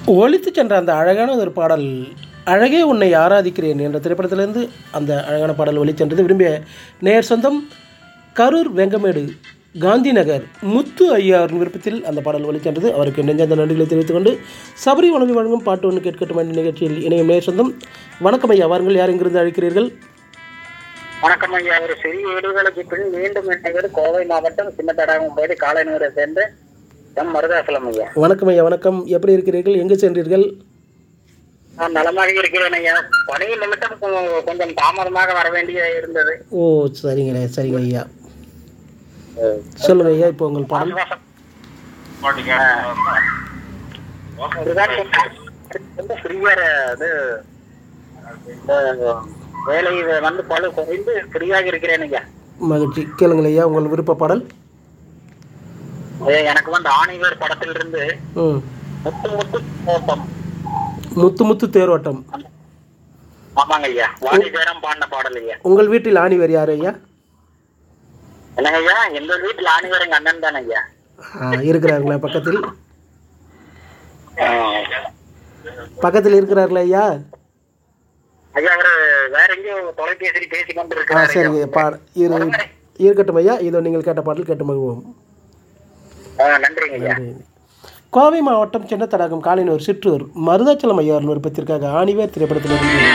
ஒலித்து சென்ற அந்த அழகான ஒரு பாடல் அழகே உன்னை ஆராதிக்கிறேன் என்ற திரைப்படத்திலிருந்து அந்த அழகான பாடல் ஒலிச்சென்றது விரும்பிய நேர் சொந்தம் கரூர் வெங்கமேடு காந்தி நகர் முத்து ஐயாவின் விருப்பத்தில் அந்த பாடல் ஒலிச்சென்றது அவருக்கு நெஞ்சந்த நன்றிகளை தெரிவித்துக் கொண்டு சபரி உணவு வழங்கும் பாட்டு ஒன்று கேட்கட்டும் என்ற நிகழ்ச்சியில் இணையும் நேர் சொந்தம் வணக்கம் ஐயா வாருங்கள் யார் எங்கிருந்து அழைக்கிறீர்கள் வணக்கம் ஐயா ஒரு சிறிய இடைவேளைக்கு பின் மீண்டும் இணைவது கோவை மாவட்டம் சின்னத்தடாகம் போது காலைநூரை சேர்ந்து எம் மருதாசலம் ஐயா வணக்கம் ஐயா வணக்கம் எப்படி இருக்கிறீர்கள் எங்கு சென்றீர்கள் நான் நலமாக இருக்கிறேன் ஐயா பணியின் நிமித்தம் கொ- கொஞ்சம் தாமதமாக வர வேண்டிய இருந்தது ஓ சரிங்க சரிங்க ஐயா சொல்லுங்க ஐயா இப்போ உங்கள் பாடல் இதுதான் ரொம்ப ஃப்ரீயா இது இந்த வேலை வந்து பழு குறைந்து ஃப்ரீயாக இருக்கிறேன் ஐயா மகிழ்ச்சி கேளுங்கள் ஐயா உங்கள் விருப்ப பாடல் ஐயா, எனக்கு வந்து ஆணிவர் படத்திலிருந்து ம் முத்து முத்து கோப்பம் முத்து முத்து தேரோட்டம் ஆமாங்க ஐயா வாணி பேரம் பாடின பாடல் ஐயா உங்கள் வீட்டில் ஆணிவர் யார் ஐயா என்னங்க ஐயா எங்க வீட்டுல ஆணிவர் எங்க அண்ணன் தானே ஐயா ஆ, இருக்கிறார்களா பக்கத்தில் பக்கத்தில் இருக்கிறார்களா ஐயா ஐயா அவரு வேற எங்கேயோ தொலைபேசியில் பேசி ஆ கொண்டிருக்கிறார் சரிங்க பா இரு இருக்கட்டும் ஐயா இதோ நீங்கள் கேட்ட பாடல் கேட்டு மகிழ்வோம் நன்றிங்க ஐயா கோவை மாவட்டம் சின்னத்தடாகம் காலைனூர் சிற்றூர் மருதாச்சலம் ஐயாவின் விருப்பத்திற்காக ஆணிவேர் திரைப்படத்திலிருந்து